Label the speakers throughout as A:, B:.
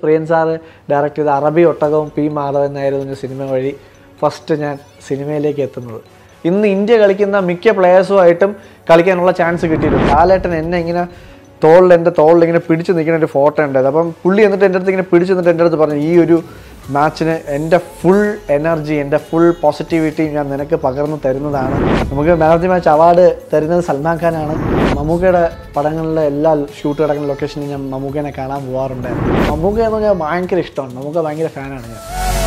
A: പ്രിയൻ sir direct ചെയ്ത അറബി ഒട്ടകവും P Madhavan നായരും എന്ന സിനിമ വഴി ഫസ്റ്റ് ഞാൻ സിനിമയിലേക്ക് എത്തുന്നത് ഇന്ന് ഇന്ത്യ കളിക്കുന്ന മിക്ക പ്ലേയേഴ്സുമായിട്ടും കളിക്കാനുള്ള ചാൻസ് കിട്ടിയിട്ടുണ്ട് ലാലേട്ടൻ എന്നെ ഇങ്ങനെ തോളിൽ എൻ്റെ തോളിൽ ഇങ്ങനെ പിടിച്ച് നിൽക്കുന്ന ഒരു ഫോട്ടോ ഉണ്ടായത് അപ്പം പുള്ളി എന്നിട്ട് എൻ്റെ അടുത്ത് ഇങ്ങനെ പിടിച്ച് നിന്നിട്ട് എൻ്റെ അടുത്ത് പറഞ്ഞു ഈ ഒരു മാച്ചിന് എൻ്റെ ഫുൾ എനർജി എൻ്റെ ഫുൾ പോസിറ്റിവിറ്റി ഞാൻ നിനക്ക് പകർന്നു തരുന്നതാണ് നമുക്ക് man of the match award തരുന്നത് സൽമാൻ ഖാനാണ് മമ്മൂക്കയുടെ പടങ്ങളിലെ എല്ലാ ഷൂട്ട് കിടക്കുന്ന ലൊക്കേഷനിൽ ഞാൻ മമ്മൂക്കനെ കാണാൻ പോകാറുണ്ടായിരുന്നു മമ്മൂക്ക എന്ന് പറഞ്ഞാൽ ഭയങ്കര ഇഷ്ടമാണ് മമ്മൂക്ക ഭയങ്കര ഫാനാണ് ഞാൻ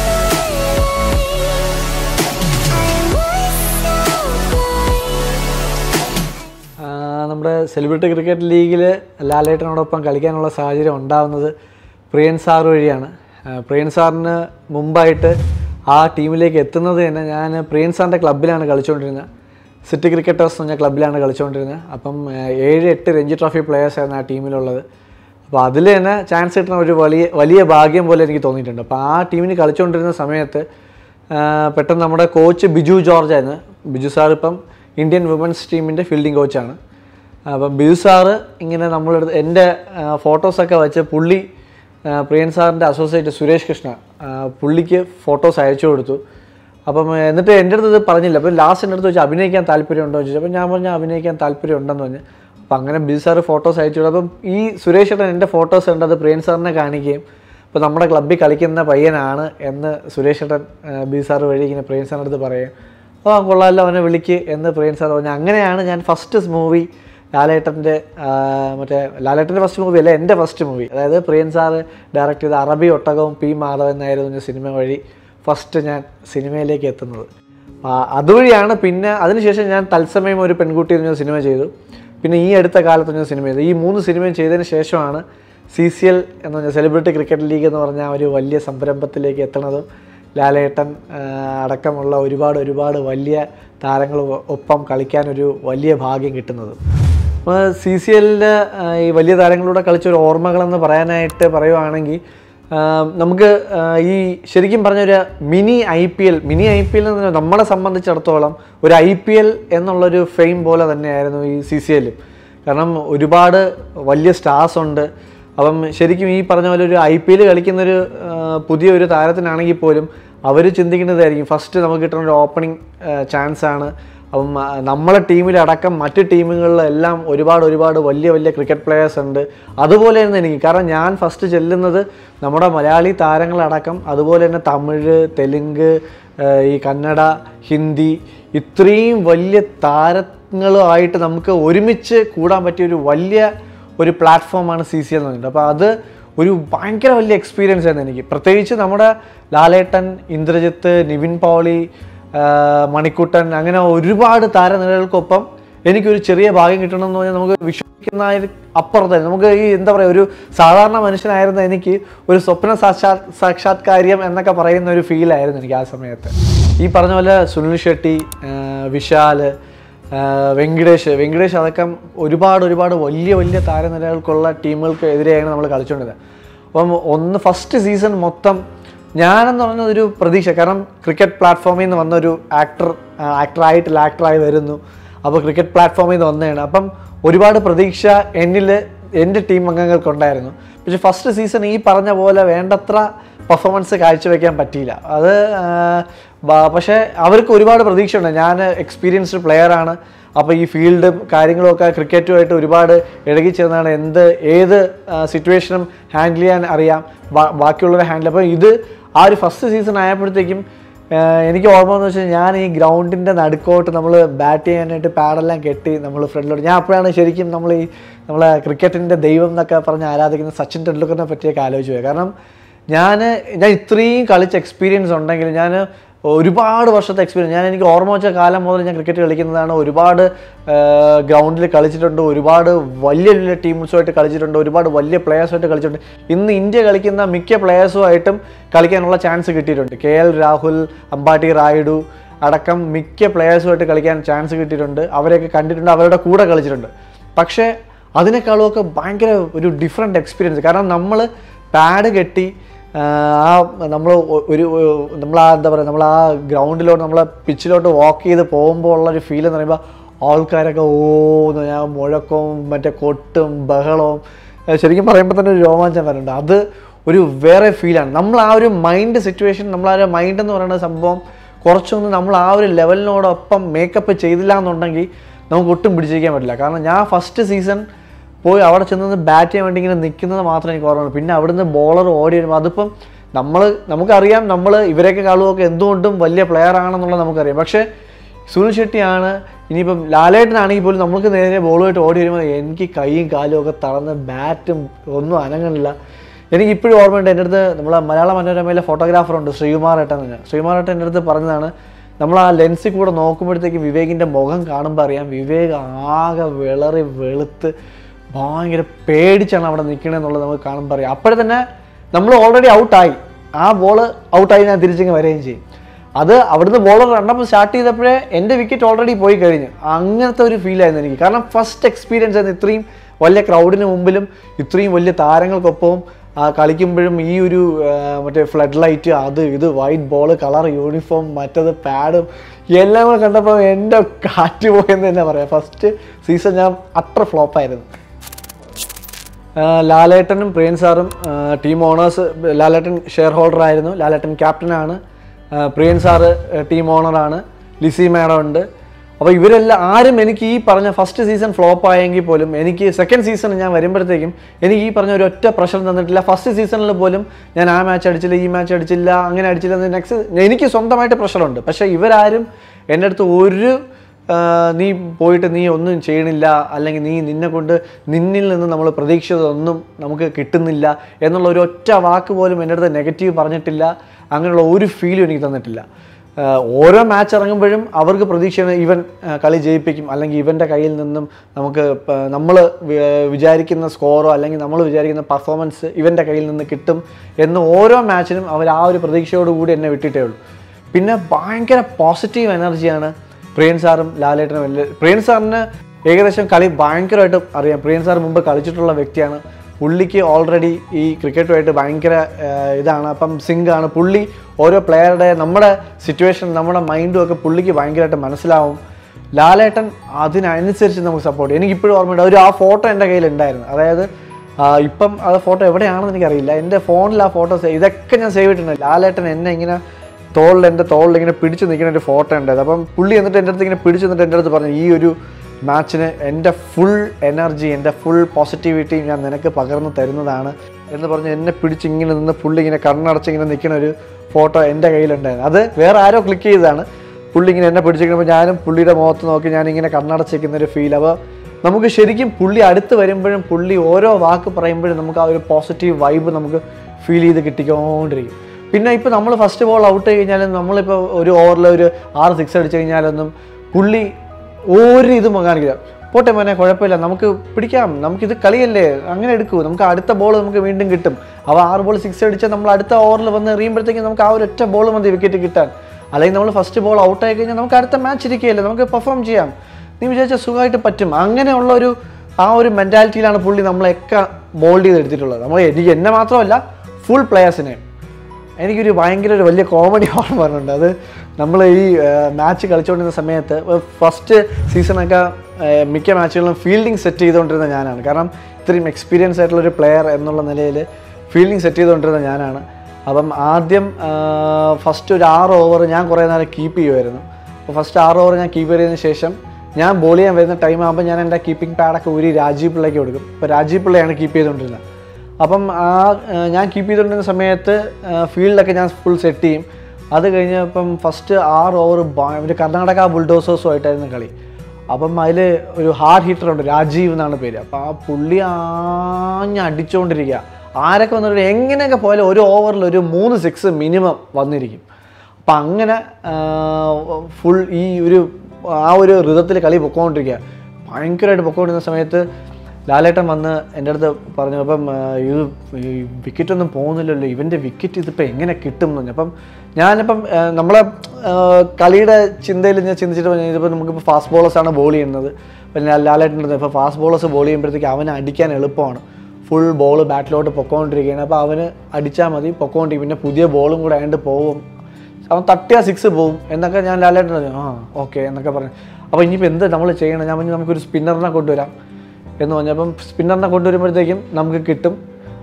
A: ആ, നമ്മുടെ സെലിബ്രിറ്റി ക്രിക്കറ്റ് ലീഗിൽ ലാലേട്ടനോടൊപ്പം കളിക്കാനുള്ള സാഹചര്യം ഉണ്ടാവുന്നത് പ്രിയൻ സാർ വഴിയാണ് ആ, പ്രിയൻ സാറിന് മുമ്പായിട്ട് ആ ടീമിലേക്ക് എത്തുന്നത് തന്നെ ഞാൻ പ്രിയൻ സാറിൻ്റെ ക്ലബ്ബിലാണ് കളിച്ചുകൊണ്ടിരുന്നത് സിറ്റി ക്രിക്കറ്റേഴ്സ് എന്ന് പറഞ്ഞ ക്ലബ്ബിലാണ് കളിച്ചുകൊണ്ടിരുന്നത് അപ്പം ആ, ഏഴ് എട്ട് രഞ്ജി ട്രോഫി പ്ലേയേഴ്സായിരുന്നു ആ ടീമിലുള്ളത് അപ്പോൾ അതിൽ തന്നെ ചാൻസ് കിട്ടുന്ന ഒരു വലിയ വലിയ ഭാഗ്യം പോലെ എനിക്ക് തോന്നിയിട്ടുണ്ട് അപ്പോൾ ആ ടീമിന് കളിച്ചുകൊണ്ടിരുന്ന സമയത്ത് ആ, പെട്ടെന്ന് നമ്മുടെ കോച്ച് ബിജു ജോർജ് ആയിരുന്നു ബിജു സാർ ഇപ്പം ഇന്ത്യൻ വുമൻസ് ടീമിൻ്റെ ഫീൽഡിംഗ് കോച്ചാണ് അപ്പം ബിജു സാറ് ഇങ്ങനെ നമ്മളെടുത്ത് എൻ്റെ ഫോട്ടോസൊക്കെ വെച്ച് പുള്ളി ആ, പ്രിയൻ സാറിൻ്റെ അസോസിയേറ്റ് സുരേഷ് കൃഷ്ണ ആ, പുള്ളിക്ക് ഫോട്ടോസ് അയച്ചു കൊടുത്തു അപ്പം എന്നിട്ട് എൻ്റെ അടുത്ത് ഇത് പറഞ്ഞില്ല അപ്പം ലാസ്റ്റ് എൻ്റെ അടുത്ത് വെച്ച് അഭിനയിക്കാൻ താല്പര്യമുണ്ടോ എന്ന് ചോദിച്ചു അപ്പം ഞാൻ പറഞ്ഞു അഭിനയിക്കാൻ താല്പര്യം ഉണ്ടെന്ന് പറഞ്ഞു അപ്പം അങ്ങനെ ബിജു സാറ് ഫോട്ടോസ് അയച്ചു കൊടുത്തു അപ്പം ഈ സുരേഷ് ഏട്ടൻ എൻ്റെ ഫോട്ടോസ് ഉണ്ട് അത് പ്രിയൻ സാറിനെ കാണിക്കുകയും ഇപ്പോൾ നമ്മുടെ ക്ലബ്ബിൽ കളിക്കുന്ന പയ്യനാണ് എന്ന് സുരേഷ് ഏട്ടൻ ആ, ബി സാർ വഴി ഇങ്ങനെ പ്രിയൻ സാറിൻ്റെ അടുത്ത് പറയും ഓ കൊള്ളാമല്ലോ അവനെ വിളിക്ക് എന്ന് പ്രിയൻ സാർ പറഞ്ഞു അങ്ങനെയാണ് ഞാൻ ഫസ്റ്റ് മൂവി ലാലേട്ടൻ്റെ ആ, മറ്റേ ലാലേട്ടൻ്റെ ഫസ്റ്റ് മൂവി അല്ല എൻ്റെ ഫസ്റ്റ് മൂവി അതായത് പ്രിയൻ സാറ് ഡയറക്റ്റ് ചെയ്ത അറബി ഒട്ടകവും പി മാധവൻ നായരും എന്ന സിനിമ വഴി ഫസ്റ്റ് ഞാൻ സിനിമയിലേക്ക് എത്തുന്നത് ആ, അതുവഴിയാണ് പിന്നെ അതിനുശേഷം ഞാൻ തത്സമയം ഒരു പെൺകുട്ടി എന്ന് പറഞ്ഞ സിനിമ ചെയ്തു പിന്നെ ഈ അടുത്ത കാലത്ത് ഞാൻ സിനിമ ചെയ്തു ഈ മൂന്ന് സിനിമയും ചെയ്തതിന് ശേഷമാണ് സി സി എൽ എന്ന് പറഞ്ഞ സെലിബ്രിറ്റി ക്രിക്കറ്റ് ലീഗ് എന്ന് പറഞ്ഞ ആ ഒരു വലിയ സംരംഭത്തിലേക്ക് എത്തണതും ലാലേട്ടൻ ആ, അടക്കമുള്ള ഒരുപാട് ഒരുപാട് വലിയ താരങ്ങൾ ഒപ്പം കളിക്കാനൊരു വലിയ ഭാഗ്യം കിട്ടുന്നതും അപ്പോൾ സി സി എല്ലിൻ്റെ ഈ വലിയ താരങ്ങളൂടെ കളിച്ച ഒരു ഓർമ്മകളെന്ന് പറയാനായിട്ട് പറയുവാണെങ്കിൽ ആ, നമുക്ക് ആ, ഈ ശരിക്കും പറഞ്ഞൊരു mini I P L mini I P L എന്ന് പറഞ്ഞാൽ നമ്മളെ സംബന്ധിച്ചിടത്തോളം ഒരു ഐ പി എൽ എന്നുള്ളൊരു ഫെയിം പോലെ തന്നെയായിരുന്നു ഈ സി സി എല്ലും കാരണം ഒരുപാട് വലിയ സ്റ്റാർസ് ഉണ്ട് അപ്പം ശരിക്കും ഈ പറഞ്ഞ പോലെ ഒരു ഐ പി എൽ കളിക്കുന്നൊരു ആ, പുതിയൊരു താരത്തിനാണെങ്കിൽ പോലും അവർ ചിന്തിക്കുന്നതായിരിക്കും ഫസ്റ്റ് നമുക്ക് കിട്ടുന്ന ഒരു ഓപ്പണിംഗ് ചാൻസ് ആണ് അപ്പം ആ, നമ്മളെ ടീമിലടക്കം മറ്റ് ടീമുകളിലെല്ലാം ഒരുപാട് ഒരുപാട് വലിയ വലിയ ക്രിക്കറ്റ് പ്ലെയേഴ്സ് ഉണ്ട് അതുപോലെയായിരുന്നു എനിക്ക് കാരണം ഞാൻ ഫസ്റ്റ് ചെല്ലുന്നത് നമ്മുടെ മലയാളി താരങ്ങളടക്കം അതുപോലെ തന്നെ തമിഴ് തെലുങ്ക് ആ, ഈ കന്നഡ ഹിന്ദി ഇത്രയും വലിയ താരങ്ങളുമായിട്ട് നമുക്ക് ഒരുമിച്ച് കൂടാൻ പറ്റിയ ഒരു വലിയ ഒരു പ്ലാറ്റ്ഫോമാണ് സി സി എന്ന് പറഞ്ഞിട്ട് അപ്പോൾ അത് ഒരു ഭയങ്കര വലിയ എക്സ്പീരിയൻസ് ആയിരുന്നു എനിക്ക് പ്രത്യേകിച്ച് നമ്മുടെ ലാലേട്ടൻ ഇന്ദ്രജിത്ത് നിവിൻ പോളി ആ, മണിക്കുട്ടൻ അങ്ങനെ ഒരുപാട് താരനിരകൾക്കൊപ്പം എനിക്കൊരു ചെറിയ ഭാഗ്യം കിട്ടണമെന്ന് പറഞ്ഞാൽ നമുക്ക് വിശ്വസിക്കുന്ന അപ്പുറത്തായിരുന്നു നമുക്ക് ഈ എന്താ പറയുക ഒരു സാധാരണ മനുഷ്യനായിരുന്ന എനിക്ക് ഒരു സ്വപ്ന സാക്ഷാ സാക്ഷാത്കാര്യം എന്നൊക്കെ പറയുന്ന ഒരു ഫീലായിരുന്നു എനിക്ക് ആ സമയത്ത് ഈ പറഞ്ഞ പോലെ സുനിൽ ഷെട്ടി ആ, വിശാൽ ആ, വെങ്കടേഷ് വെങ്കടേഷ് അടക്കം ഒരുപാട് ഒരുപാട് വലിയ വലിയ താരനിരകൾക്കുള്ള ടീമുകൾക്ക് എതിരെയാണ് നമ്മൾ കളിച്ചുകൊണ്ടിരുന്നത് അപ്പം ഒന്ന് ഫസ്റ്റ് സീസൺ മൊത്തം ഞാനെന്ന് പറഞ്ഞ ഒരു പ്രതീക്ഷ കാരണം ക്രിക്കറ്റ് പ്ലാറ്റ്ഫോമിൽ നിന്ന് വന്ന ഒരു ആക്ടർ ആക്ടറായിട്ടില്ല ആക്ടറായി വരുന്നു അപ്പോൾ ക്രിക്കറ്റ് പ്ലാറ്റ്ഫോമിൽ നിന്ന് വന്നതാണ് അപ്പം ഒരുപാട് പ്രതീക്ഷ എന്നിൽ എൻ്റെ ടീം അംഗങ്ങൾക്കുണ്ടായിരുന്നു പക്ഷെ ഫസ്റ്റ് സീസൺ ഈ പറഞ്ഞ പോലെ വേണ്ടത്ര പെർഫോമൻസ് കാഴ്ചവെക്കാൻ പറ്റിയില്ല അത് ആ, ബ- പക്ഷേ അവർക്ക് ഒരുപാട് പ്രതീക്ഷയുണ്ട് ഞാൻ എക്സ്പീരിയൻസ്ഡ് പ്ലെയറാണ് അപ്പോൾ ഈ ഫീൽഡും കാര്യങ്ങളുമൊക്കെ ക്രിക്കറ്റുമായിട്ട് ഒരുപാട് ഇഴകിച്ചേർന്നാണ് എന്ത് ഏത് സിറ്റുവേഷനും ഹാൻഡിൽ ചെയ്യാൻ അറിയാം ബാ- ബാക്കിയുള്ളവരെ ഹാൻഡിൽ അപ്പോൾ ഇത് ആ ഒരു ഫസ്റ്റ് സീസൺ ആയപ്പോഴത്തേക്കും ആഹ് എനിക്ക് ഓർമ്മ എന്ന് വെച്ചാൽ ഞാൻ ഈ ഗ്രൗണ്ടിൻ്റെ നടുക്കോട്ട് നമ്മൾ ബാറ്റ് ചെയ്യാനായിട്ട് പാഡെല്ലാം കെട്ടി നമ്മൾ ഫ്രണ്ടിലോട്ട് ഞാൻ അപ്പോഴാണ് ശരിക്കും നമ്മൾ ഈ നമ്മളെ ക്രിക്കറ്റിൻ്റെ ദൈവം എന്നൊക്കെ പറഞ്ഞ് ആരാധിക്കുന്ന സച്ചിൻ ടെണ്ടുൽക്കറിനെ പറ്റിയൊക്കെ ആലോചിച്ചു പോയി കാരണം ഞാൻ ഞാൻ ഇത്രയും കളിച്ച എക്സ്പീരിയൻസ് ഉണ്ടെങ്കിൽ ഞാൻ ഒരുപാട് വർഷത്തെ എക്സ്പീരിയൻസ് ഞാൻ എനിക്ക് ഓർമ്മ വെച്ച കാലം മുതൽ ഞാൻ ക്രിക്കറ്റ് കളിക്കുന്നതാണ് ഒരുപാട് ഗ്രൗണ്ടിൽ കളിച്ചിട്ടുണ്ട് ഒരുപാട് വലിയ വലിയ ടീംസുമായിട്ട് കളിച്ചിട്ടുണ്ട് ഒരുപാട് വലിയ പ്ലെയേഴ്സുമായിട്ട് കളിച്ചിട്ടുണ്ട് ഇന്ന് ഇന്ത്യ കളിക്കുന്ന മിക്ക പ്ലെയേഴ്സുമായിട്ടും കളിക്കാനുള്ള ചാൻസ് കിട്ടിയിട്ടുണ്ട് കെ എൽ രാഹുൽ അമ്പാട്ടി റായിഡു അടക്കം മിക്ക പ്ലെയേഴ്സുമായിട്ട് കളിക്കാൻ ചാൻസ് കിട്ടിയിട്ടുണ്ട് അവരെയൊക്കെ കണ്ടിട്ടുണ്ട് അവരുടെ കൂടെ കളിച്ചിട്ടുണ്ട് പക്ഷേ അതിനേക്കാളുമൊക്കെ ഭയങ്കര ഒരു ഡിഫറെൻ്റ് എക്സ്പീരിയൻസ് കാരണം നമ്മൾ പാഡ് കെട്ടി ആ നമ്മൾ ഒരു നമ്മൾ ആ എന്താ പറയുക നമ്മൾ ആ ഗ്രൗണ്ടിലോട്ട് നമ്മളെ പിച്ചിലോട്ട് വാക്ക് ചെയ്ത് പോകുമ്പോൾ ഉള്ളൊരു ഫീൽ എന്ന് പറയുമ്പോൾ ആൾക്കാരൊക്കെ ഓന്ന് ഞാൻ മുഴക്കവും മറ്റേ കൊട്ടും ബഹളവും ഏഹ് ശരിക്കും പറയുമ്പോൾ തന്നെ ഒരു രോമാഞ്ചം വരുന്നുണ്ട് അത് ഒരു വേറെ ഫീലാണ് നമ്മൾ ആ ഒരു മൈൻഡ് സിറ്റുവേഷൻ നമ്മൾ ആ ഒരു മൈൻഡ് എന്ന് പറയുന്ന സംഭവം കുറച്ചൊന്ന് നമ്മൾ ആ ഒരു ലെവലിനോടൊപ്പം മേക്കപ്പ് ചെയ്തില്ല എന്നുണ്ടെങ്കിൽ നമുക്ക് ഒട്ടും പിടിച്ചിരിക്കാൻ പറ്റില്ല കാരണം ഞാൻ ഫസ്റ്റ് സീസൺ പോയി അവിടെ ചെന്ന് ബാറ്റ് ചെയ്യാൻ വേണ്ടി ഇങ്ങനെ നിൽക്കുന്നത് മാത്രമേ എനിക്ക് ഓർമ്മയുള്ളൂ പിന്നെ അവിടുന്ന് ബോളർ ഓടി വരുമ്പോൾ അതിപ്പം നമ്മൾ നമുക്കറിയാം നമ്മൾ ഇവരെയൊക്കെ കളുമൊക്കെ എന്തുകൊണ്ടും വലിയ പ്ലെയർ ആണെന്നുള്ളത് നമുക്കറിയാം പക്ഷേ സുനിൽ ഷെട്ടിയാണ് ഇനിയിപ്പം ലാലേട്ടനാണെങ്കിൽ പോലും നമുക്ക് നേരെ ബോളുമായിട്ട് ഓടി വരുമ്പോൾ എനിക്ക് കൈയും കാലും ഒക്കെ തളർന്ന് ബാറ്റും ഒന്നും അനങ്ങണില്ല എനിക്ക് ഇപ്പോഴും ഓർമ്മയുണ്ട് എൻ്റെ അടുത്ത് നമ്മളെ മലയാള മനോരമയിലെ ഫോട്ടോഗ്രാഫറുണ്ട് ശ്രീകുമാർ ഏട്ടൻ തന്നെ ശ്രീകുമാർ ഏട്ടൻ എൻ്റെ അടുത്ത് പറഞ്ഞതാണ് നമ്മൾ ആ ലെൻസിൽ കൂടെ നോക്കുമ്പോഴത്തേക്ക് വിവേകിൻ്റെ മുഖം കാണുമ്പോൾ അറിയാം വിവേക് ആകെ വിളറി വെളുത്ത് ഭയങ്കര പേടിച്ചാണ് അവിടെ നിൽക്കണമെന്നുള്ളത് നമുക്ക് കാണുമ്പോൾ അറിയാം അപ്പോഴെ തന്നെ നമ്മൾ ഓൾറെഡി ഔട്ടായി ആ ബോള് ഔട്ടായി ഞാൻ തിരിച്ചിങ്ങ് വരികയും ചെയ്യും അത് അവിടുന്ന് ബോളർ രണ്ടപ്പോൾ സ്റ്റാർട്ട് ചെയ്തപ്പോഴേ എൻ്റെ വിക്കറ്റ് ഓൾറെഡി പോയി കഴിഞ്ഞു അങ്ങനത്തെ ഒരു ഫീൽ ആയിരുന്നു എനിക്ക് കാരണം ഫസ്റ്റ് എക്സ്പീരിയൻസ് ആയിരുന്നു ഇത്രയും വലിയ ക്രൗഡിന് മുമ്പിലും ഇത്രയും വലിയ താരങ്ങൾക്കൊപ്പവും ആ, കളിക്കുമ്പോഴും ഈ ഒരു ആ, മറ്റേ ഫ്ലഡ് ലൈറ്റ് അത് ഇത് വൈറ്റ് ബോൾ കളർ യൂണിഫോം മറ്റത് പാഡും എല്ലാം കൂടെ കണ്ടപ്പോൾ എൻ്റെ കാറ്റ് പോയെന്ന് തന്നെ പറയാം ഫസ്റ്റ് സീസൺ ഞാൻ അത്ര ഫ്ലോപ്പായിരുന്നു ആ, ലാലേട്ടനും പ്രിയൻ സാറും ആ, ടീം ഓണേഴ്സ് ലാലേട്ടൻ ഷെയർ ഹോൾഡർ ആയിരുന്നു ലാലേട്ടൻ ക്യാപ്റ്റനാണ് ആ, പ്രിയൻ സാറ് ആ, ടീം ഓണറാണ് ലിസി മാഡം ഉണ്ട് അപ്പോൾ ഇവരെല്ലാം ആരും എനിക്ക് ഈ പറഞ്ഞ ഫസ്റ്റ് സീസൺ ഫ്ലോപ്പ് ആയെങ്കിൽ പോലും എനിക്ക് സെക്കൻഡ് സീസൺ ഞാൻ വരുമ്പോഴത്തേക്കും എനിക്ക് ഈ പറഞ്ഞ ഒരു ഒറ്റ പ്രഷർ തന്നിട്ടില്ല ഫസ്റ്റ് സീസണിൽ പോലും ഞാൻ ആ മാച്ച് അടിച്ചില്ല ഈ മാച്ച് അടിച്ചില്ല അങ്ങനെ അടിച്ചില്ല നെക്സ്റ്റ് എനിക്ക് സ്വന്തമായിട്ട് പ്രഷറുണ്ട് പക്ഷേ ഇവരാരും എൻ്റെ അടുത്ത് ഒരു ആ, നീ പോയിട്ട് നീ ഒന്നും ചെയ്യണില്ല അല്ലെങ്കിൽ നീ നിന്നെ കൊണ്ട് നിന്നിൽ നിന്ന് നമ്മൾ പ്രതീക്ഷിച്ചതൊന്നും നമുക്ക് കിട്ടുന്നില്ല എന്നുള്ള ഒരു ഒറ്റ വാക്ക് പോലും എൻ്റെ അടുത്ത് നെഗറ്റീവ് പറഞ്ഞിട്ടില്ല അങ്ങനെയുള്ള ഒരു ഫീലും എനിക്ക് തന്നിട്ടില്ല ആ, ഓരോ മാച്ച് ഇറങ്ങുമ്പോഴും അവർക്ക് പ്രതീക്ഷയാണ് ഇവൻ ആ, കളി ജയിപ്പിക്കും അല്ലെങ്കിൽ ഇവൻ്റെ കയ്യിൽ നിന്നും നമുക്ക് നമ്മൾ വിചാരിക്കുന്ന സ്കോറോ അല്ലെങ്കിൽ നമ്മൾ വിചാരിക്കുന്ന പെർഫോമൻസ് ഇവൻ്റെ കയ്യിൽ നിന്ന് കിട്ടും എന്ന് ഓരോ മാച്ചിനും അവർ ആ ഒരു പ്രതീക്ഷയോടുകൂടി എന്നെ വിട്ടിട്ടേ ഉള്ളൂ പിന്നെ ഭയങ്കര പോസിറ്റീവ് എനർജിയാണ് പ്രിയൻ സാറും ലാലേട്ടനും എല്ലാം പ്രിയൻ സാറിന് ഏകദേശം കളി ഭയങ്കരമായിട്ട് അറിയാം പ്രിയൻ സാർ മുമ്പ് കളിച്ചിട്ടുള്ള വ്യക്തിയാണ് പുള്ളിക്ക് ഓൾറെഡി ഈ ക്രിക്കറ്റുമായിട്ട് ഭയങ്കര ആ, ഇതാണ് അപ്പം സിങ്ക് ആണ് പുള്ളി ഓരോ പ്ലെയറുടെ നമ്മുടെ സിറ്റുവേഷൻ നമ്മുടെ മൈൻഡും ഒക്കെ പുള്ളിക്ക് ഭയങ്കരമായിട്ട് മനസ്സിലാവും ലാലേട്ടൻ അതിനനുസരിച്ച് നമുക്ക് സപ്പോർട്ട് ചെയ്യും എനിക്കിപ്പോഴും ഓർമ്മയുണ്ട് ഒരു ആ ഫോട്ടോ എൻ്റെ കയ്യിലുണ്ടായിരുന്നു അതായത് ആ, ഇപ്പം ആ ഫോട്ടോ എവിടെയാണെന്ന് എനിക്കറിയില്ല എൻ്റെ ഫോണിൽ ആ ഫോട്ടോസ് ഇതൊക്കെ ഞാൻ സേവ് ചെയ്തിട്ടുണ്ട് ലാലേട്ടൻ എന്നെ ഇങ്ങനെ തോളിൽ എൻ്റെ തോളിൽ ഇങ്ങനെ പിടിച്ച് നിൽക്കുന്ന ഒരു ഫോട്ടോ ഉണ്ടായത് അപ്പം പുള്ളി എന്നിട്ട് എൻ്റെ അടുത്ത് ഇങ്ങനെ പിടിച്ച് നിന്നിട്ട് എൻ്റെ അടുത്ത് പറഞ്ഞു ഈ ഒരു മാച്ചിന് എൻ്റെ ഫുൾ എനർജി എൻ്റെ ഫുൾ പോസിറ്റിവിറ്റി ഞാൻ നിനക്ക് പകർന്നു തരുന്നതാണ് എന്ന് പറഞ്ഞ് എന്നെ പിടിച്ച് ഇങ്ങനെ നിന്ന് പുള്ളി ഇങ്ങനെ കണ്ണടച്ച് ഇങ്ങനെ നിൽക്കുന്ന ഒരു ഫോട്ടോ എൻ്റെ കയ്യിലുണ്ടായിരുന്നു അത് വേറെ ആരോ ക്ലിക്ക് ചെയ്തതാണ് പുള്ളി ഇങ്ങനെ എന്നെ പിടിച്ചിരിക്കുമ്പോൾ ഞാനും പുള്ളിയുടെ മുഖത്ത് നോക്കി ഞാനിങ്ങനെ കണ്ണടച്ചിരിക്കുന്ന ഒരു ഫീൽ അപ്പോൾ നമുക്ക് ശരിക്കും പുള്ളി അടുത്ത് വരുമ്പോഴും പുള്ളി ഓരോ വാക്ക് പറയുമ്പോഴും നമുക്ക് ആ ഒരു പോസിറ്റീവ് വൈബ് നമുക്ക് ഫീൽ ചെയ്ത് കിട്ടിക്കൊണ്ടിരിക്കും പിന്നെ ഇപ്പോൾ നമ്മൾ ഫസ്റ്റ് ബോൾ ഔട്ട് കഴിഞ്ഞാലും നമ്മളിപ്പോൾ ഒരു ഓവറിൽ ഒരു ആറ് സിക്സ് അടിച്ചു കഴിഞ്ഞാലൊന്നും പുള്ളി ഒരു ഇതും കാണിക്കില്ല പോട്ടെ മോനെ കുഴപ്പമില്ല നമുക്ക് പിടിക്കാം നമുക്കിത് കളിയല്ലേ അങ്ങനെ എടുക്കൂ നമുക്ക് അടുത്ത ബോൾ നമുക്ക് വീണ്ടും കിട്ടും അവ ആറ് ബോൾ സിക്സ് അടിച്ചാൽ നമ്മൾ അടുത്ത ഓവറിൽ വന്ന് എറിയുമ്പോഴത്തേക്കും നമുക്ക് ആ ഒരു ഒറ്റ ബോൾ മതി വിക്കറ്റ് കിട്ടാൻ അല്ലെങ്കിൽ നമ്മൾ ഫസ്റ്റ് ബോൾ ഔട്ട് ആയി കഴിഞ്ഞാൽ നമുക്ക് അടുത്ത മാച്ച് ഇരിക്കുകയല്ലേ നമുക്ക് പെർഫോം ചെയ്യാം നീ വിചാരിച്ചാൽ സുഖമായിട്ട് പറ്റും അങ്ങനെയുള്ള ഒരു ആ ഒരു മെൻറ്റാലിറ്റിയിലാണ് പുള്ളി നമ്മളെയൊക്കെ മോൾഡ് ചെയ്തെടുത്തിട്ടുള്ളത് നമ്മൾ എനിക്ക് എന്നെ മാത്രമല്ല ഫുൾ പ്ലെയേഴ്സിനെ എനിക്കൊരു ഭയങ്കര ഒരു വലിയ കോമഡി ഓർമ്മ പറഞ്ഞിട്ടുണ്ട് അത് നമ്മൾ ഈ മാച്ച് കളിച്ചുകൊണ്ടിരുന്ന സമയത്ത് ഫസ്റ്റ് സീസണൊക്കെ മിക്ക മാച്ചുകളിലും ഫീൽഡിംഗ് സെറ്റ് ചെയ്തുകൊണ്ടിരുന്ന ഞാനാണ് കാരണം ഇത്രയും എക്സ്പീരിയൻസ് ആയിട്ടുള്ള ഒരു പ്ലെയർ എന്നുള്ള നിലയിൽ ഫീൽഡിംഗ് സെറ്റ് ചെയ്തുകൊണ്ടിരുന്ന ഞാനാണ് അപ്പം ആദ്യം ഫസ്റ്റ് ഒരു ആറ് ഓവർ ഞാൻ കുറേ നേരം കീപ്പ് ചെയ്യുമായിരുന്നു അപ്പോൾ ഫസ്റ്റ് ആറ് ഓവർ ഞാൻ കീപ്പ് ചെയ്തതിന് ശേഷം ഞാൻ ബോൾ ചെയ്യാൻ വരുന്ന ടൈം ആകുമ്പോൾ ഞാൻ എൻ്റെ കീപ്പിംഗ് പാഡൊക്കെ ഊരി രാജീവ് പിള്ളയ്ക്ക് കൊടുക്കും അപ്പോൾ രാജീവ് പിള്ളയാണ് കീപ്പ് ചെയ്തുകൊണ്ടിരുന്നത് അപ്പം ആ ആ, ഞാൻ കീപ്പ് ചെയ്തുകൊണ്ടിരുന്ന സമയത്ത് ഫീൽഡൊക്കെ ഞാൻ ഫുൾ സെറ്റ് ചെയ്യും അത് കഴിഞ്ഞപ്പം ഫസ്റ്റ് ആറ് ഓവർ ഒരു കർണാടക ബുൾഡോസേഴ്സുമായിട്ടായിരുന്നു കളി അപ്പം അതിൽ ഒരു ഹാർഡ് ഹിറ്റർ ഉണ്ട് രാജീവ് എന്നാണ് പേര് അപ്പം ആ പുള്ളി ആഞ്ഞ് അടിച്ചുകൊണ്ടിരിക്കുക ആരൊക്കെ വന്നിട്ട് എങ്ങനെയൊക്കെ പോയാലും ഒരു ഓവറിൽ ഒരു മൂന്ന് സിക്സ് മിനിമം വന്നിരിക്കും അപ്പം അങ്ങനെ ഫുൾ ഈ ഒരു ആ ഒരു ഋതത്തിൽ കളി പൊക്കോണ്ടിരിക്കുക ഭയങ്കരമായിട്ട് പൊക്കോണ്ടിരുന്ന സമയത്ത് ലാലേട്ടൻ വന്ന് എൻ്റെ അടുത്ത് പറഞ്ഞു അപ്പം ആ, ഇത് വിക്കറ്റ് ഒന്നും പോകുന്നില്ലല്ലോ ഇവൻ്റെ വിക്കറ്റ് ഇതിപ്പോൾ എങ്ങനെ കിട്ടും എന്ന് പറഞ്ഞു അപ്പം ഞാനിപ്പം ആ, നമ്മളെ ആ, കളിയുടെ ചിന്തയിൽ ഞാൻ ചിന്തിച്ചിട്ട് പറഞ്ഞു ഇതിപ്പോൾ നമുക്കിപ്പോൾ ഫാസ്റ്റ് ബോളേഴ്സാണ് ബോൾ ചെയ്യുന്നത് അപ്പം ഞാൻ ലാലേട്ടൻ അടുത്ത് ഇപ്പോൾ ഫാസ്റ്റ് ബോളേഴ്സ് ബോൾ ചെയ്യുമ്പോഴത്തേക്ക് അവനെ അടിക്കാൻ എളുപ്പമാണ് ഫുൾ ബോൾ ബാറ്റിലോട്ട് പൊക്കോണ്ടിരിക്കുകയാണ് അപ്പോൾ അവന് അടിച്ചാൽ മതി പൊക്കോണ്ടിരിക്കും പിന്നെ പുതിയ ബോളും കൂടെ ആയതുകൊണ്ട് പോവും അവൻ തട്ടിയ സിക്സ് പോവും എന്നൊക്കെ ഞാൻ ലാലേട്ടൻ പറഞ്ഞു ആ ഓക്കെ എന്നൊക്കെ പറഞ്ഞു അപ്പോൾ ഇനിയിപ്പോൾ എന്ത് നമ്മൾ ചെയ്യണം ഞാൻ പറഞ്ഞു നമുക്കൊരു സ്പിന്നറിനെ കൊണ്ടുവരാം എന്ന് പറഞ്ഞപ്പം സ്പിന്നറിനെ കൊണ്ടുവരുമ്പോഴത്തേക്കും നമുക്ക് കിട്ടും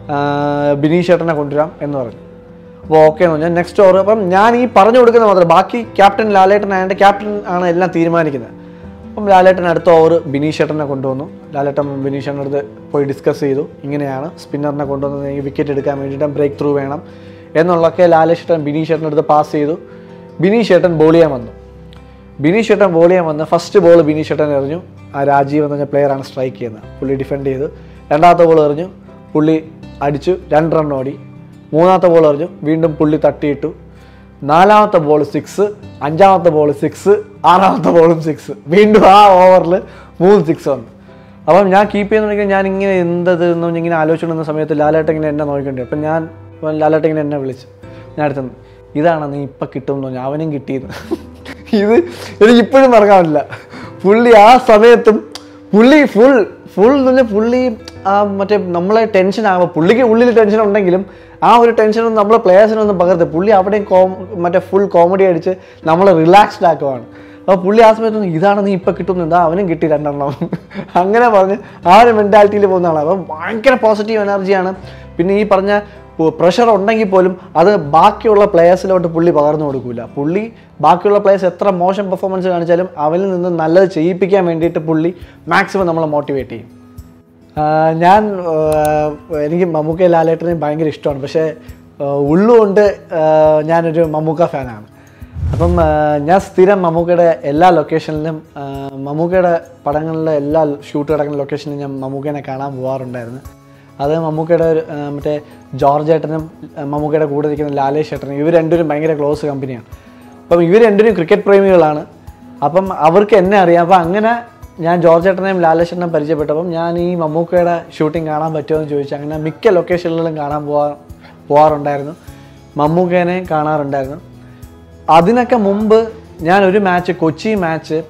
A: ബിനീഷ് ചേട്ടനെ കൊണ്ടുവരാം എന്ന് പറഞ്ഞു അപ്പോൾ ഓക്കെ എന്ന് പറഞ്ഞാൽ നെക്സ്റ്റ് ഓവർ അപ്പം ഞാൻ ഈ പറഞ്ഞു കൊടുക്കുന്ന മാത്രം ബാക്കി ക്യാപ്റ്റൻ ലാലേട്ടൻ ആയതുകൊണ്ട് ക്യാപ്റ്റൻ ആണ് എല്ലാം തീരുമാനിക്കുന്നത് അപ്പം ലാലേട്ടൻ അടുത്ത ഓവർ ബിനീഷ് ചേട്ടനെ കൊണ്ടുവന്നു ലാലേട്ടൻ ബിനീഷ് ചേട്ടൻ്റെ അടുത്ത് പോയി ഡിസ്കസ് ചെയ്തു ഇങ്ങനെയാണ് സ്പിന്നറിനെ കൊണ്ടുവന്നത് വിക്കറ്റ് എടുക്കാൻ വേണ്ടിയിട്ട് ബ്രേക്ക് ത്രൂ വേണം എന്നുള്ളതൊക്കെ ലാലേഷ് ചേട്ടൻ ബിനീഷ് ചേട്ടൻ്റെ അടുത്ത് പാസ് ചെയ്തു ബിനീഷ് ചേട്ടൻ ബോൾ ചെയ്യാൻ വന്നു ബിനീഷ് ചേട്ടൻ ബോൾ ചെയ്യാൻ വന്ന് ഫസ്റ്റ് ബോൾ ബിനീഷ് ചേട്ടൻ എറിഞ്ഞു ആ രാജീവ് എന്ന് പറഞ്ഞ പ്ലെയറാണ് സ്ട്രൈക്ക് ചെയ്യുന്നത് പുള്ളി ഡിഫെൻഡ് ചെയ്തു രണ്ടാമത്തെ ബോൾ എറിഞ്ഞു പുള്ളി അടിച്ചു രണ്ട് റൺ ഓടി മൂന്നാമത്തെ ബോൾ എറിഞ്ഞു വീണ്ടും പുള്ളി തട്ടിയിട്ടു നാലാമത്തെ ബോൾ സിക്സ് അഞ്ചാമത്തെ ബോൾ സിക്സ് ആറാമത്തെ ബോളും സിക്സ് വീണ്ടും ആ ഓവറിൽ മൂന്ന് സിക്സ് വന്നു അപ്പം ഞാൻ കീപ്പ് ചെയ്യുന്നുണ്ടെങ്കിൽ ഞാൻ ഇങ്ങനെ എന്തത് എന്ന് ഇങ്ങനെ ആലോചിച്ചുകൊണ്ടിരുന്ന സമയത്ത് ലാലേട്ടൻ ഇങ്ങനെ എന്നെ നോക്കിക്കൊണ്ടേ അപ്പം ഞാൻ അപ്പം ലാലേട്ടൻ ഇങ്ങനെ എന്നെ വിളിച്ചു ഞാൻ അടുത്ത് നിന്ന്, ഇതാണ് നീ ഇപ്പം കിട്ടുമെന്ന് പറഞ്ഞു അവനും കിട്ടിയെന്ന് ഇത് എനിക്ക് ഇപ്പോഴും മറക്കാൻ പറ്റില്ല പുള്ളി ആ സമയത്തും പുള്ളി ഫുൾ ഫുൾ എന്ന് പറഞ്ഞാൽ പുള്ളി ആ മറ്റേ നമ്മളെ ടെൻഷൻ ആകുമ്പോൾ പുള്ളിക്ക് ഉള്ളിൽ ടെൻഷൻ ഉണ്ടെങ്കിലും ആ ഒരു ടെൻഷനൊന്നും നമ്മളെ പ്ലേയേഴ്സിനൊന്നും പകർത്ത് പുള്ളി അവിടെയും കോം മറ്റേ ഫുൾ കോമഡി അടിച്ച് നമ്മളെ റിലാക്സ്ഡ് ആക്കുവാണ് അപ്പോൾ പുള്ളി ആ സമയത്ത് ഇതാണ് നീ ഇപ്പം കിട്ടുന്നു എന്താ അവനും കിട്ടി രണ്ടെണ്ണം അങ്ങനെ പറഞ്ഞ് ആ ഒരു മെൻറ്റാലിറ്റിയിൽ പോകുന്ന ആളാണ് അപ്പം ഭയങ്കര പോസിറ്റീവ് എനർജിയാണ് പിന്നെ ഈ പറഞ്ഞ പ്രഷർ ഉണ്ടെങ്കിൽ പോലും അത് ബാക്കിയുള്ള പ്ലേയേഴ്സിലോട്ട് പുള്ളി പകർന്നു കൊടുക്കില്ല പുള്ളി ബാക്കിയുള്ള പ്ലേയേഴ്സ് എത്ര മോശം പെർഫോമൻസ് കാണിച്ചാലും അവനിൽ നിന്ന് നല്ലത് ചെയ്യിപ്പിക്കാൻ വേണ്ടിയിട്ട് പുള്ളി മാക്സിമം നമ്മളെ മോട്ടിവേറ്റ് ചെയ്യും ആ, ഞാൻ ആ, എനിക്ക് മമ്മൂക്ക ലാലേട്ടനെയും ഭയങ്കര ഇഷ്ടമാണ് പക്ഷേ ആ, ഉള്ളുകൊണ്ട് ആ, ഞാനൊരു മമ്മൂക്ക ഫാനാണ് അപ്പം ആ, ഞാൻ സ്ഥിരം മമ്മൂക്കയുടെ എല്ലാ ലൊക്കേഷനിലും ആ, മമ്മൂക്കയുടെ പടങ്ങളിലെ എല്ലാ ഷൂട്ട് കിടക്കുന്ന ലൊക്കേഷനിലും ഞാൻ മമ്മൂക്കനെ കാണാൻ പോകാറുണ്ടായിരുന്നു അത് മമ്മൂക്കയുടെ ഒരു, ആ, മറ്റേ ജോർജ് ഏട്ടനും ആ, മമ്മൂക്കയുടെ കൂടെ നിൽക്കുന്ന ലാലേഷ് ഏട്ടനും ഇവർ രണ്ടുപേരും ഭയങ്കര ക്ലോസ് കമ്പനിയാണ് അപ്പം ഇവർ രണ്ടുപേരും ക്രിക്കറ്റ് പ്രേമികളാണ് അപ്പം അവർക്ക് എന്നെ അറിയാം അപ്പം അങ്ങനെ ഞാൻ ജോർജ് ഏട്ടനെയും ലാലേഷ് ഏട്ടനെയും പരിചയപ്പെട്ടപ്പം ഞാൻ ഈ മമ്മൂക്കയുടെ ഷൂട്ടിംഗ് കാണാൻ പറ്റുമോ എന്ന് ചോദിച്ചു അങ്ങനെ മിക്ക ലൊക്കേഷനുകളിലും കാണാൻ പോവാ പോവാറുണ്ടായിരുന്നു മമ്മൂക്കേനെ കാണാറുണ്ടായിരുന്നു അതിനൊക്കെ മുമ്പ് ഞാൻ ഒരു match Kochi match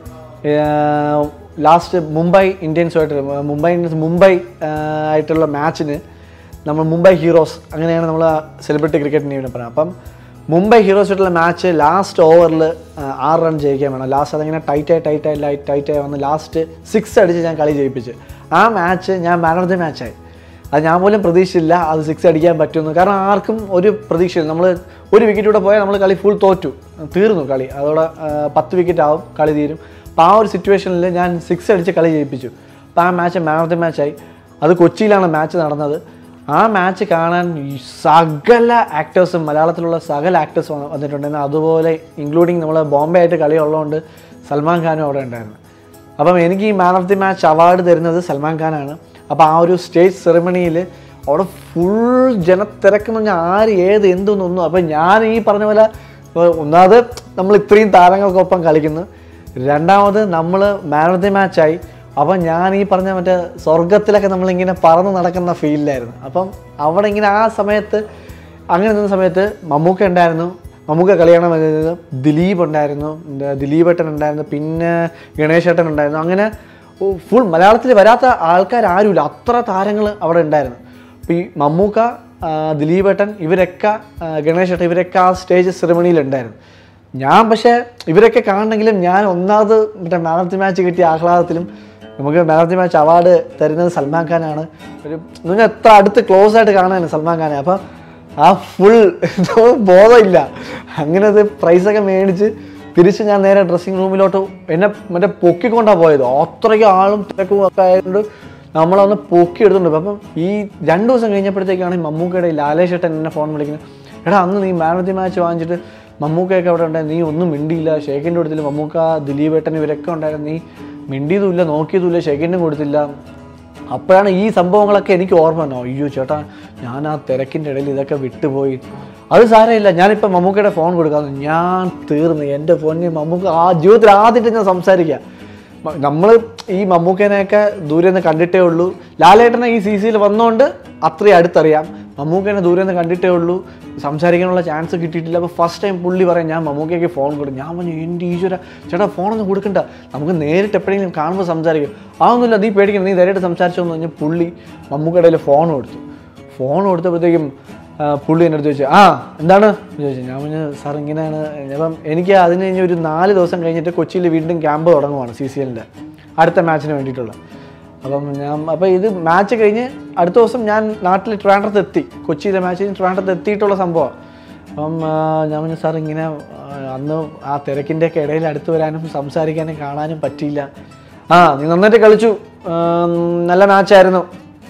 A: last Mumbai ഇന്ത്യൻസുമായിട്ട് മുംബൈ ഇന്ത്യൻസ് മുംബൈ ആ, ആയിട്ടുള്ള മാച്ചിന് നമ്മൾ മുംബൈ ഹീറോസ് അങ്ങനെയാണ് നമ്മൾ സെലിബ്രിറ്റി ക്രിക്കറ്റ് ടീമിനെ പറയുന്നത് അപ്പം മുംബൈ ഹീറോസ് ആയിട്ടുള്ള മാച്ച് ലാസ്റ്റ് ഓവറിൽ ആറ് റൺ ജയിക്കാൻ വേണം ലാസ്റ്റ് അതിങ്ങനെ ടൈറ്റായി ടൈറ്റായി ലൈറ്റ് ടൈറ്റായി വന്ന് ലാസ്റ്റ് സിക്സ് അടിച്ച് ഞാൻ കളി ജയിപ്പിച്ചു ആ മാച്ച് ഞാൻ മാൻ ഓഫ് ദി മാച്ചായി അത് ഞാൻ പോലും പ്രതീക്ഷിച്ചില്ല അത് സിക്സ് അടിക്കാൻ പറ്റുമെന്ന് കാരണം ആർക്കും ഒരു പ്രതീക്ഷയില്ല നമ്മൾ ഒരു വിക്കറ്റ് കൂടെ പോയാൽ നമ്മൾ കളി ഫുൾ തോറ്റു തീർന്നു കളി അതോടെ ആ, പത്ത് വിക്കറ്റ് ആവും കളി തീരും അപ്പോൾ ആ ഒരു സിറ്റുവേഷനിൽ ഞാൻ സിക്സ് അടിച്ച് കളി ജയിപ്പിച്ചു അപ്പോൾ ആ മാച്ച് മാൻ ഓഫ് ദി മാച്ചായി അത് കൊച്ചിയിലാണ് മാച്ച് നടന്നത് ആ മാച്ച് കാണാൻ ഈ സകല ആക്ടേഴ്സും മലയാളത്തിലുള്ള സകല ആക്ടേഴ്സ് വന്നിട്ടുണ്ടായിരുന്നു അതുപോലെ ഇൻക്ലൂഡിങ് നമ്മൾ ബോംബെ ആയിട്ട് കളി ഉള്ളതുകൊണ്ട് സൽമാൻ ഖാനും അവിടെ ഉണ്ടായിരുന്നു അപ്പം എനിക്ക് ഈ man of the match award തരുന്നത് സൽമാൻ ഖാനാണ് അപ്പോൾ ആ ഒരു സ്റ്റേജ് സെറിമണിയിൽ അവിടെ ഫുൾ ജനത്തിരക്കെന്ന് പറഞ്ഞാൽ ആര് ഏത് എന്തൊന്നൊന്നും അപ്പം ഞാൻ ഈ പറഞ്ഞ പോലെ ഇപ്പൊ ഒന്നാമത് നമ്മൾ ഇത്രയും താരങ്ങൾക്കൊപ്പം കളിക്കുന്നു രണ്ടാമത് നമ്മൾ മാൻ ഓഫ് ദി മാച്ചായി അപ്പം ഞാൻ ഈ പറഞ്ഞ മറ്റേ സ്വർഗത്തിലൊക്കെ നമ്മളിങ്ങനെ പറന്ന് നടക്കുന്ന ഫീലിലായിരുന്നു അപ്പം അവിടെ ഇങ്ങനെ ആ സമയത്ത് അങ്ങനെ നിന്ന സമയത്ത് മമ്മൂക്ക ഉണ്ടായിരുന്നു മമ്മൂക്ക കളിയാണ് വരുന്നത് ദിലീപ് ഉണ്ടായിരുന്നു എന്താ ദിലീപ് ഏട്ടൻ ഉണ്ടായിരുന്നു പിന്നെ ഗണേശ് ഏട്ടൻ ഉണ്ടായിരുന്നു അങ്ങനെ ഫുൾ മലയാളത്തിൽ വരാത്ത ആൾക്കാർ ആരുമില്ല അത്ര താരങ്ങൾ അവിടെ ഉണ്ടായിരുന്നു അപ്പോൾ ഈ മമ്മൂക്ക ആ, ദിലീപ് ഏട്ടൻ ഇവരൊക്കെ ആ, ഗണേശ് ഏട്ടൻ ഇവരൊക്കെ ആ സ്റ്റേജ് സെറിമണിയിൽ ഉണ്ടായിരുന്നു ഞാൻ പക്ഷേ ഇവരൊക്കെ കാണണമെങ്കിലും ഞാൻ ഒന്നാമത് മറ്റേ മാൻ ഓഫ് ദി മാച്ച് കിട്ടിയ ആഹ്ലാദത്തിലും നമുക്ക് man of the match award തരുന്നത് സൽമാൻ ഖാനാണ് ഒരു എന്ന് പറഞ്ഞാൽ എത്ര അടുത്ത് ക്ലോസ് ആയിട്ട് കാണാനാണ് സൽമാൻ ഖാനെ അപ്പം ആ ഫുൾ ബോധമില്ല അങ്ങനെ അത് പ്രൈസൊക്കെ മേടിച്ച് തിരിച്ച് ഞാൻ നേരെ ഡ്രസ്സിങ് റൂമിലോട്ട് എന്നെ മറ്റേ പൊക്കിക്കൊണ്ടാണ് പോയത് അത്രയ്ക്ക് ആളും തിരക്കും ഒക്കെ ആയതുകൊണ്ട് നമ്മളൊന്ന് പൊക്കി എടുത്തുകൊണ്ട് പോയി. അപ്പം ഈ രണ്ട് ദിവസം കഴിഞ്ഞപ്പോഴത്തേക്കാണ് ഈ മമ്മൂക്കയുടെ ഈ ലാലേഷ് ഏട്ടൻ എന്നെ ഫോൺ വിളിക്കുന്നത് എടാ അന്ന് നീ മാൻ ഓഫ് ദി മാച്ച് വാങ്ങിച്ചിട്ട് മമ്മൂക്കയൊക്കെ അവിടെ ഉണ്ടായി നീ ഒന്നും മിണ്ടിയില്ല ഷേക്കിൻ്റെ കൊടുത്തില്ല മമ്മൂക്ക ദിലീപ് ഏട്ടൻ ഇവരൊക്കെ ഉണ്ടായിരുന്നു നീ മിണ്ടിയതുമില്ല നോക്കിയതുമില്ല ഷേക്കിൻ്റെ കൊടുത്തില്ല അപ്പോഴാണ് ഈ സംഭവങ്ങളൊക്കെ എനിക്ക് ഓർമ്മ വന്നത് അയ്യോ ചേട്ടാ ഞാൻ ആ തിരക്കിൻ്റെ ഇടയിൽ ഇതൊക്കെ വിട്ടുപോയി അത് സാരമില്ല ഞാനിപ്പോൾ മമ്മൂക്കയുടെ ഫോൺ കൊടുക്കാമെന്ന് ഞാൻ തീർന്നു എൻ്റെ ഫോണിന് മമ്മൂക്ക ആ ജീവിതത്തിൽ ആദ്യമായിട്ട് ഞാൻ സംസാരിക്കുക നമ്മൾ ഈ മമ്മൂക്കനെയൊക്കെ ദൂരെ നിന്ന് കണ്ടിട്ടേ ഉള്ളൂ ലാലേട്ടനെ ഈ സി സിയിൽ വന്നുകൊണ്ട് അത്രയും അടുത്തറിയാം മമ്മൂക്കനെ ദൂരെ നിന്ന് കണ്ടിട്ടേ ഉള്ളൂ സംസാരിക്കാനുള്ള ചാൻസ് കിട്ടിയിട്ടില്ല അപ്പോൾ ഫസ്റ്റ് ടൈം പുള്ളി പറയും ഞാൻ മമ്മൂക്കയ്ക്ക് ഫോൺ കൊടുക്കും ഞാൻ പറഞ്ഞു എൻ്റെ ഈശ്വര ചേട്ടാ ഫോണൊന്നും കൊടുക്കണ്ട നമുക്ക് നേരിട്ട് എപ്പോഴെങ്കിലും കാണുമ്പോൾ സംസാരിക്കും അതൊന്നുമില്ല നീ പേടിക്കണം നീ നേരിട്ട് സംസാരിച്ചോ എന്ന് പറഞ്ഞാൽ പുള്ളി മമ്മൂക്കയുടെ കയ്യിൽ ഫോൺ കൊടുത്തു ഫോൺ കൊടുത്തപ്പോഴത്തേക്കും ആ, പുള്ളി എൻ്റെ അടുത്ത് ചോദിച്ചു ആ എന്താണ് എന്ന് ചോദിച്ചു ഞാൻ പറഞ്ഞു സാർ ഇങ്ങനെയാണ് അപ്പം എനിക്ക് അതിന് കഴിഞ്ഞ് ഒരു നാല് ദിവസം കഴിഞ്ഞിട്ട് കൊച്ചിയിൽ വീണ്ടും ക്യാമ്പ് തുടങ്ങുവാണ് സി സി എല്ലിൻ്റെ അടുത്ത മാച്ചിന് വേണ്ടിയിട്ടുള്ള അപ്പം ഞാൻ അപ്പോൾ ഇത് മാച്ച് കഴിഞ്ഞ് അടുത്ത ദിവസം ഞാൻ നാട്ടിൽ ട്രിവാൻഡ്രത്ത് എത്തി കൊച്ചിയിലെ മാച്ച് കഴിഞ്ഞ് ട്രിവാൻഡ്രത്ത് എത്തിയിട്ടുള്ള സംഭവം അപ്പം ആ, ഞാൻ പറഞ്ഞു സാർ ഇങ്ങനെ ആ, അന്ന് ആ തിരക്കിൻ്റെ ഒക്കെ ഇടയിൽ അടുത്ത് വരാനും സംസാരിക്കാനും കാണാനും പറ്റിയില്ല ആ നീ നന്നായിട്ട് കളിച്ചു ആം, നല്ല മാച്ചായിരുന്നു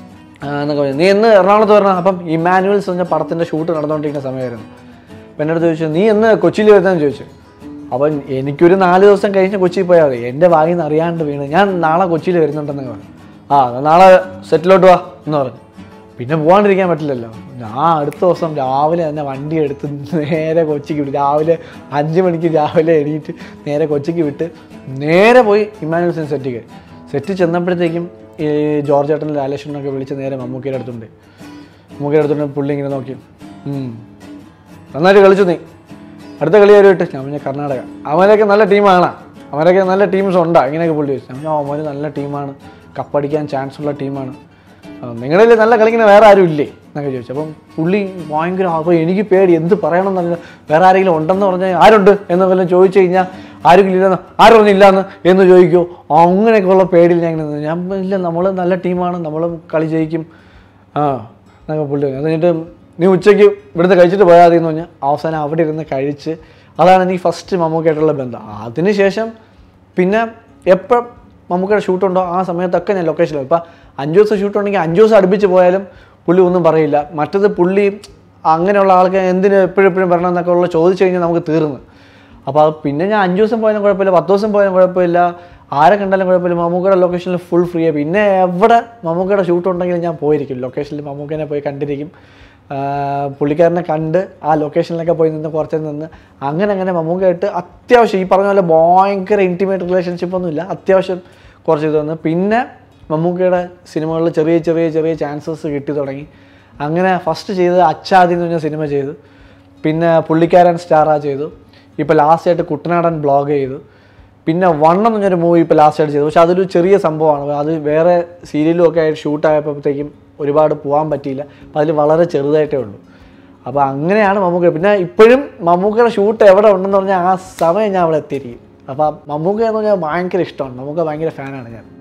A: ആ, എന്നൊക്കെ പറഞ്ഞു നീ എന്ന് എറണാകുളത്ത് വരണം അപ്പം ഇമാനുവൽസ് എന്ന പടത്തിൻ്റെ ഷൂട്ട് നടന്നുകൊണ്ടിരിക്കുന്ന സമയമായിരുന്നു അപ്പം എൻ്റെ അടുത്ത് ചോദിച്ചു നീ എന്ന് കൊച്ചിയിൽ വരുന്നതെന്ന് ചോദിച്ചു അപ്പം എനിക്കൊരു നാല് ദിവസം കഴിഞ്ഞ് കൊച്ചിയിൽ പോയാൽ മതി എൻ്റെ വായിൽ നിന്ന് അറിയാണ്ട് വീണ് ഞാൻ നാളെ കൊച്ചിയിൽ വരുന്നുണ്ടെന്ന് പറഞ്ഞു ആ എന്നാ നാളെ സെറ്റിലോട്ട് വാ എന്ന് പറഞ്ഞു പിന്നെ പോകാണ്ടിരിക്കാൻ പറ്റില്ലല്ലോ ഞാൻ അടുത്ത ദിവസം രാവിലെ തന്നെ വണ്ടി എടുത്ത് നേരെ കൊച്ചിക്ക് വിട്ടു രാവിലെ അഞ്ച് മണിക്ക് രാവിലെ എണീറ്റ് നേരെ കൊച്ചിക്ക് വിട്ട് നേരെ പോയി ഇമാനുവൽസിന് സെറ്റ് കയറി സെറ്റ് ചെന്നപ്പോഴത്തേക്കും ഈ ജോർജ് ഏട്ടൻ ലാലേഷനൊക്കെ വിളിച്ച് നേരെ മമ്മൂക്കിയുടെ അടുത്തുണ്ട് മമ്മൂക്കിയുടെ അടുത്തുണ്ട് പുള്ളി ഇങ്ങനെ നോക്കി "ഉം, നന്നായിട്ട് കളിച്ചു നീ അടുത്ത കളി ആരും ഇട്ട് ഞാൻ പറഞ്ഞ കർണാടക അവനൊക്കെ നല്ല ടീമാണ് അവരൊക്കെ നല്ല ടീംസ് ഉണ്ടാ ഇങ്ങനെയൊക്കെ പുള്ളി ചോദിച്ചു ഞാൻ അവന്മാർ നല്ല ടീമാണ് കപ്പടിക്കാൻ ചാൻസ് ഉള്ള ടീമാണ് നിങ്ങളിൽ നല്ല കളിക്കുന്ന വേറെ ആരും ഇല്ലേ എന്നൊക്കെ ചോദിച്ചു അപ്പം പുള്ളി ഭയങ്കര അപ്പോൾ എനിക്ക് പേടി എന്ത് പറയണം എന്നറിയില്ല വേറെ ആരെങ്കിലും ഉണ്ടെന്ന് പറഞ്ഞാൽ ആരുണ്ട് എന്ന് വല്ലതും ചോദിച്ചു കഴിഞ്ഞാൽ ആരെങ്കിലും ഇല്ലെന്ന് ആരും പറഞ്ഞില്ലാന്ന് എന്ന് ചോദിക്കുമോ അങ്ങനെയൊക്കെയുള്ള പേടിയിൽ ഞാൻ ഇങ്ങനെ നിന്നു. ഞാൻ പറഞ്ഞു, ഇല്ല നമ്മൾ നല്ല ടീമാണ് നമ്മൾ കളി ജയിക്കും ആ എന്നൊക്കെ പുള്ളി പറഞ്ഞു. അത് കഴിഞ്ഞിട്ട് നീ ഉച്ചയ്ക്ക് ഇവിടുന്ന് കഴിച്ചിട്ട് പോയാൽ മതി എന്ന് പറഞ്ഞാൽ അവസാനം അവിടെ ഇരുന്ന് കഴിച്ച് അതാണ് എനിക്ക് ഫസ്റ്റ് മമ്മൂക്കായിട്ടുള്ള ബന്ധം അതിനുശേഷം പിന്നെ എപ്പോൾ മമ്മൂക്കയുടെ ഷൂട്ടുണ്ടോ ആ സമയത്തൊക്കെ ഞാൻ ലൊക്കേഷനിൽ ഇപ്പം അഞ്ച് ദിവസം ഷൂട്ട് ഉണ്ടെങ്കിൽ അഞ്ച് ദിവസം അടുപ്പിച്ച് പോയാലും പുള്ളി ഒന്നും പറയില്ല മറ്റത് പുള്ളി അങ്ങനെയുള്ള ആൾക്ക് എന്തിന് എപ്പോഴും എപ്പോഴും വരണം എന്നൊക്കെ ഉള്ള ചോദിച്ചു കഴിഞ്ഞാൽ നമുക്ക് തീർന്നു അപ്പോൾ അത് പിന്നെ ഞാൻ അഞ്ച് ദിവസം പോയാലും കുഴപ്പമില്ല പത്ത് ദിവസം പോയാലും കുഴപ്പമില്ല ആരെ കണ്ടാലും കുഴപ്പമില്ല മമ്മൂക്കയുടെ ലൊക്കേഷനിൽ ഫുൾ ഫ്രീ പിന്നെ എവിടെ മമ്മൂക്കയുടെ ഷൂട്ട് ഉണ്ടെങ്കിലും ഞാൻ പോയിരിക്കും ലൊക്കേഷനിൽ മമ്മൂക്കനെ പോയി കണ്ടിരിക്കും ആ, പുള്ളിക്കാരനെ കണ്ട് ആ ലൊക്കേഷനിലൊക്കെ പോയി നിന്ന് കുറച്ച് നിന്ന് അങ്ങനെ അങ്ങനെ മമ്മൂക്കായിട്ട് അത്യാവശ്യം ഈ പറഞ്ഞ പോലെ ഭയങ്കര ഇൻറ്റിമേറ്റ് റിലേഷൻഷിപ്പ് ഒന്നുമില്ല അത്യാവശ്യം കുറച്ച് ഇത് വന്ന് പിന്നെ മമ്മൂക്കയുടെ സിനിമകളിൽ ചെറിയ ചെറിയ ചെറിയ ചാൻസസ് കിട്ടി തുടങ്ങി അങ്ങനെ ഫസ്റ്റ് ചെയ്തത് അച്ചാദി എന്ന് പറഞ്ഞ സിനിമ ചെയ്തു പിന്നെ പുള്ളിക്കാരൻ സ്റ്റാറാ ചെയ്തു ഇപ്പോൾ ലാസ്റ്റ് ആയിട്ട് കുട്ടനാടൻ ബ്ലോഗ് ചെയ്തു പിന്നെ വണ്ണം എന്ന് പറഞ്ഞൊരു മൂവി ഇപ്പോൾ ലാസ്റ്റ് ആയിട്ട് ചെയ്തു പക്ഷെ അതൊരു ചെറിയ സംഭവമാണ് അത് വേറെ സീരിയലും ഒക്കെ ആയിട്ട് ഷൂട്ട് ആയപ്പോഴത്തേക്കും ഒരുപാട് പോകാൻ പറ്റിയില്ല അപ്പോൾ അതിൽ വളരെ ചെറുതായിട്ടേ ഉള്ളൂ അപ്പോൾ അങ്ങനെയാണ് മമ്മൂക്ക പിന്നെ ഇപ്പോഴും മമ്മൂക്കയുടെ ഷൂട്ട് എവിടെ ഉണ്ടെന്ന് പറഞ്ഞാൽ ആ സമയം ഞാൻ അവിടെ എത്തിയിരിക്കും അപ്പോൾ മമ്മൂക്ക എന്ന് പറഞ്ഞാൽ ഭയങ്കര ഇഷ്ടമാണ് മമ്മൂക്ക ഭയങ്കര ഫാനാണ് ഞാൻ